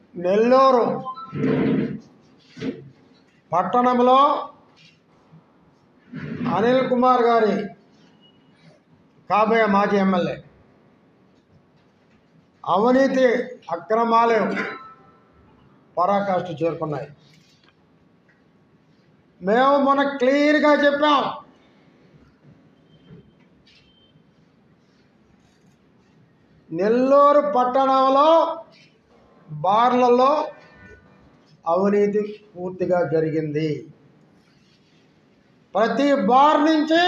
నెల్లూరు పట్టణంలో అనిల్ కుమార్ గారి కాబోయే మాజీ ఎమ్మెల్యే అవినీతి అక్రమాలు పరాకాష్ఠ చేరుకున్నాయి మేము మొన్న క్లియర్గా చెప్పాం నెల్లూరు పట్టణంలో బార్లలో అవినీతి పూర్తిగా జరిగింది ప్రతి బార్ నుంచి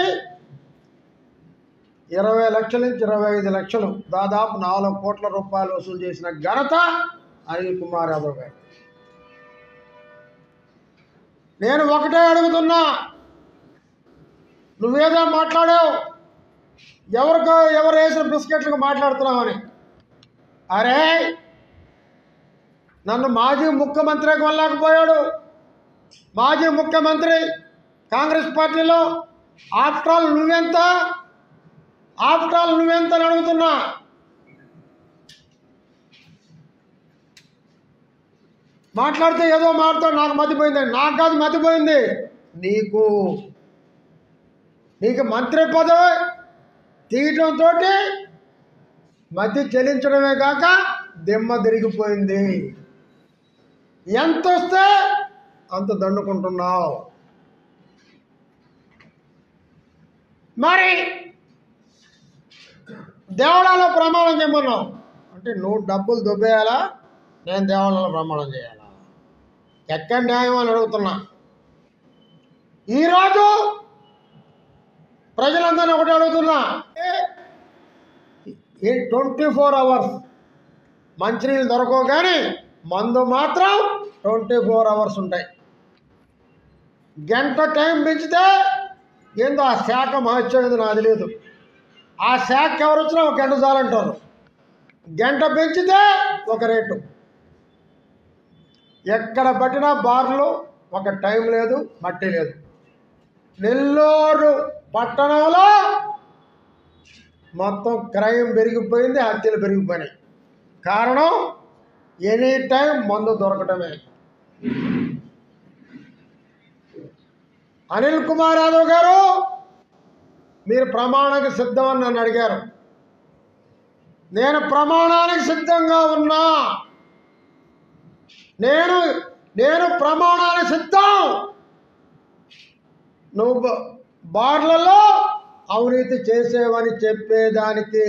ఇరవై లక్షల నుంచి ఇరవై ఐదు లక్షలు దాదాపు నాలుగు కోట్ల రూపాయలు వసూలు చేసిన ఘనత అనిల్ కుమార్ యాదవ్ గారు నేను ఒకటే అడుగుతున్నా నువ్వేదో మాట్లాడావు ఎవరికో ఎవరు వేసిన బిస్కెట్లకు మాట్లాడుతున్నావని అరే నన్ను మాజీ ముఖ్యమంత్రి కొనలేకపోయాడు మాజీ ముఖ్యమంత్రి కాంగ్రెస్ పార్టీలో ఆఫ్టర్ ఆల్ నువ్వెంత ఆఫ్టర్ ఆల్ నువ్వెంత అని అడుగుతున్నా మాట్లాడితే ఏదో మాట్లాడు నాకు మతిపోయింది నాకు కాదు మతిపోయింది నీకు నీకు మంత్రి పదవి తీయటంతో మతి చెల్లించడమే కాక దిమ్మ తిరిగిపోయింది ఎంత వస్తే అంత దండుకుంటున్నావు మరి దేవాలయంలో ప్రమాణం చేయమన్నావు అంటే నువ్వు డబ్బులు దుబ్బేయాలా నేను దేవాలయంలో ప్రమాణం చేయాలా ఎక్కడ న్యాయం అని అడుగుతున్నా ఈరోజు ప్రజలందరినీ ఒకటి అడుగుతున్నా ఈ ట్వంటీ ఫోర్ అవర్స్ మంచినీళ్ళు దొరకవు కానీ మందు మాత్రం ట్వంటీ ఫోర్ అవర్స్ ఉంటాయి గంట టైం పెంచితే ఏందో ఆ శాఖ మహత్యం ఏదో నాకు తెలియదు ఆ శాఖ ఎవరు వచ్చినా ఒక గంట చాలంటారు గంట పెంచితే ఒక రేటు ఎక్కడ పట్టినా బార్లు ఒక టైం లేదు మట్టి లేదు నెల్లూరు పట్టణంలో మొత్తం క్రైమ్ పెరిగిపోయింది హత్యలు పెరిగిపోయినాయి కారణం ఎనీ టైం మందు దొరకటమే అనిల్ కుమార్ యాదవ్ గారు మీరు ప్రమాణానికి సిద్ధమని నన్ను అడిగారు నేను ప్రమాణానికి సిద్ధంగా ఉన్నా నేను నేను ప్రమాణానికి సిద్ధం నువ్వు బ- బార్లలో అవినీతి చేసేవని చెప్పేదానికి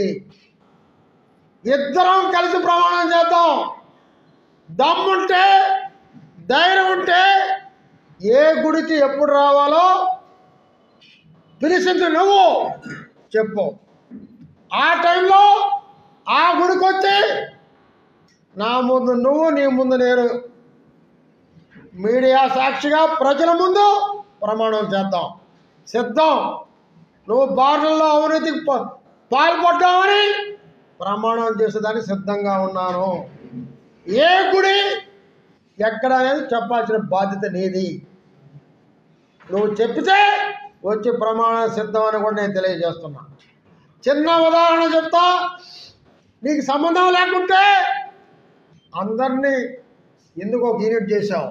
ఇద్దరం కలిసి ప్రమాణం చేద్దాం దమ్ముంటే ధైర్యం ఉంటే ఏ గుడికి ఎప్పుడు రావాలో పిలిచింది నువ్వు చెప్పు ఆ టైంలో ఆ గుడికి వచ్చి నా ముందు నువ్వు నీ ముందు నేను మీడియా సాక్షిగా ప్రజల ముందు ప్రమాణం చేద్దాం సిద్ధం నువ్వు బార్లలో అవినీతికి పా- పాల్పడ్డావని ప్రమాణం చేసేదానికి సిద్ధంగా ఉన్నాను ఏ గుడి ఎక్కడ అనేది చెప్పాల్సిన బాధ్యత నీది నువ్వు చెప్పితే వచ్చి ప్రమాణం సిద్ధం అని కూడా నేను తెలియజేస్తున్నా చిన్న ఉదాహరణ చెప్తా నీకు సంబంధం లేకుంటే అందరినీ ఎందుకు ఒక యూనిట్ చేశావు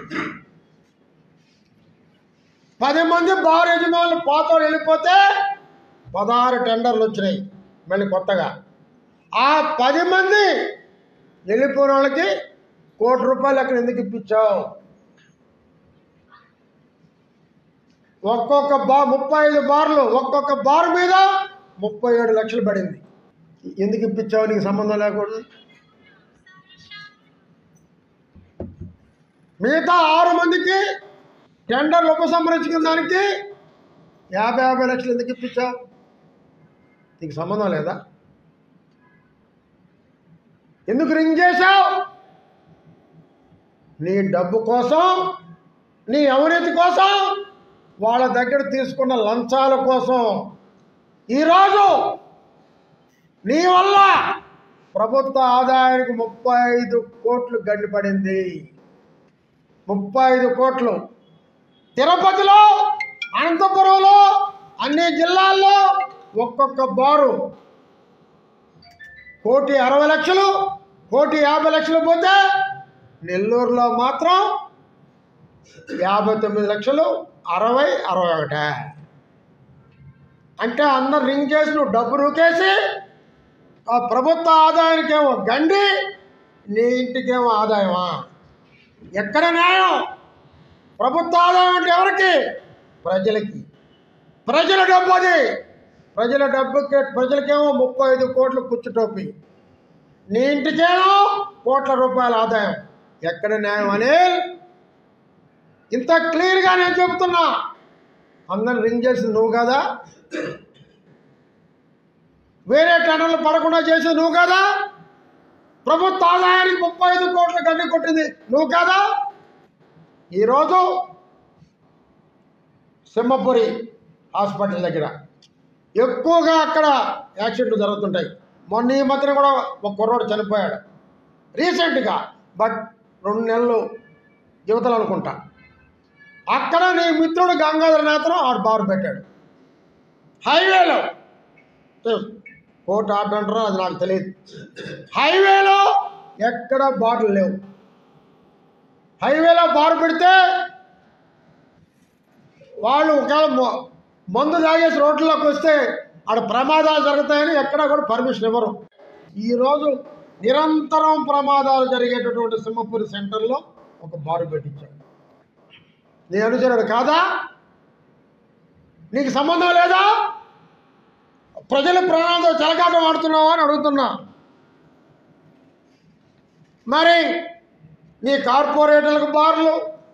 పది మంది బార్ యజమానులు పాత వెళ్ళిపోతే పదహారు టెండర్లు వచ్చినాయి మళ్ళీ కొత్తగా ఆ పది మంది వెళ్ళిపోయిన వాళ్ళకి కోటి రూపాయలు అక్కడ ఎందుకు ఇప్పించావు ఒక్కొక్క బా ముప్పై ఐదు బార్లు ఒక్కొక్క బార్ మీద ముప్పై ఏడు లక్షలు పడింది ఎందుకు ఇప్పించావు నీకు సంబంధం లేకూడదు మిగతా ఆరు మందికి టెండర్లు ఉపసంహరించుకున్న దానికి యాభై యాభై లక్షలు ఎందుకు ఇప్పించావు నీకు సంబంధం లేదా ఎందుకు రింగ్ చేశావు నీ డబ్బు కోసం నీ అవినీతి కోసం వాళ్ళ దగ్గర తీసుకున్న లంచాల కోసం ఈరోజు నీ వల్ల ప్రభుత్వ ఆదాయానికి ముప్పై ఐదు కోట్లు గండిపడింది ముప్పై ఐదు కోట్లు తిరుపతిలో అనంతపురంలో అన్ని జిల్లాల్లో ఒక్కొక్క బారు కోటి అరవై లక్షలు కోటి యాభై లక్షలు పోతే నెల్లూరులో మాత్రం యాభై తొమ్మిది లక్షలు అరవై అరవై ఒకటే అంటే అందరు రింగ్ చేసి నువ్వు డబ్బు నూకేసి ఆ ప్రభుత్వ ఆదాయానికేమో గండి నీ ఇంటికేమో ఆదాయమా ఎక్కడ న్యాయం ప్రభుత్వ ఆదాయం అంటే ఎవరికి ప్రజలకి ప్రజల డబ్బు అది ప్రజల డబ్బుకి ప్రజలకేమో ముప్పై ఐదు కోట్లు కుచ్చుటోపి నీ ఇంటికేమో కోట్ల రూపాయల ఆదాయం ఎక్కడ న్యాయం అనిల్ ఇంత క్లియర్గా నేను చెబుతున్నా అందరిని రింగ్ చేసింది నువ్వు కదా వేరే టన్నులు పడకుండా చేసింది నువ్వు కదా ప్రభుత్వ ఆదాయానికి ముప్పై ఐదు కోట్ల గడ్డి కొట్టింది నువ్వు కదా ఈరోజు సింహపురి హాస్పిటల్ దగ్గర ఎక్కువగా అక్కడ యాక్సిడెంట్లు జరుగుతుంటాయి మొన్న ఈ మధ్యన కూడా ఒక కుర్రోడు చనిపోయాడు రీసెంట్గా బట్ రెండు నెలలు యువతలు అనుకుంటా అక్కడ నీ మిత్రుడు గంగాధర నేత్రం ఆడు బారు పెట్టాడు హైవేలో కోర్టు ఆర్డర్ అంటారో అది నాకు తెలియదు హైవేలో ఎక్కడ బాటిల్ లేవు హైవేలో బారు పెడితే వాళ్ళు ఒకవేళ మొ- మందు తాగేసి రోడ్లలోకి వస్తే ఆడ ప్రమాదాలు జరుగుతాయని ఎక్కడా కూడా పర్మిషన్ ఇవ్వరు ఈరోజు నిరంతరం ప్రమాదాలు జరిగేటటువంటి సింహపురి సెంటర్లో ఒక బారు పెట్టించాడు నీ అనుచరుడు కాదా నీకు సంబంధం లేదా ప్రజల ప్రాణాలతో చెలకాటం ఆడుతున్నావా అని అడుగుతున్నా మరి నీ కార్పొరేటర్లకు బార్లు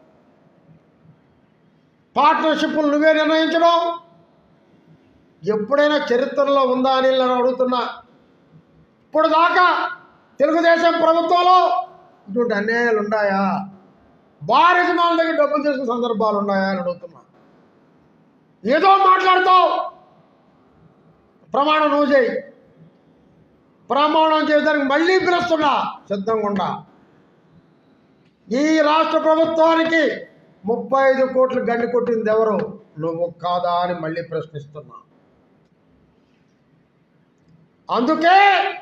పార్ట్నర్షిప్లు నువ్వే నిర్ణయించడం ఎప్పుడైనా చరిత్రలో ఉందా అని నేను అడుగుతున్నా ఇప్పుడు దాకా తెలుగుదేశం ప్రభుత్వంలో ఇటువంటి అన్యాయాలు ఉన్నాయా బార్ యజమానుల దగ్గర డబ్బులు తీసుకున్న సందర్భాలు ఉన్నాయా అని అడుగుతున్నా ఏదో మాట్లాడతావు ప్రమాణం నువ్వు చేయి ప్రమాణం చేయడానికి మళ్ళీ పిలుస్తున్నా సిద్ధంగా ఉండా ఈ రాష్ట్ర ప్రభుత్వానికి ముప్పై ఐదు కోట్లు గండి కొట్టింది ఎవరు నువ్వు కాదా అని మళ్ళీ ప్రశ్నిస్తున్నా అందుకే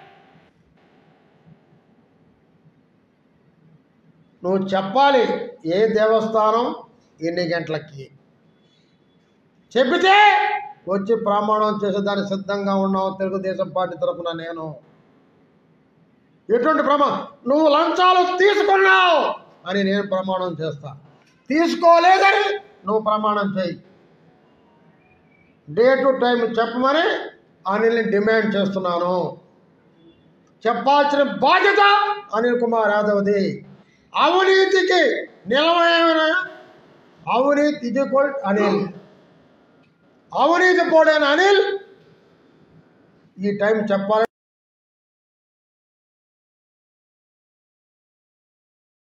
నువ్వు చెప్పాలి ఏ దేవస్థానం ఎన్ని గంటలకి చెప్పితే వచ్చి ప్రమాణం చేసేదానికి సిద్ధంగా ఉన్నావు తెలుగుదేశం పార్టీ తరఫున నేను ఎటువంటి ప్రమాణం నువ్వు లంచాలు తీసుకున్నావు అని నేను ప్రమాణం చేస్తా తీసుకోలేదని నువ్వు ప్రమాణం చేయి డే టు టైం చెప్పమని అనిల్ని డిమాండ్ చేస్తున్నాను చెప్పాల్సిన బాధ్యత అనిల్ కుమార్ యాదవ్ది అవినీతికి నిలవైన అవినీతి ఇది అనిల్ అవినీతి పోడైన అనిల్ ఈ టైం చెప్పాలి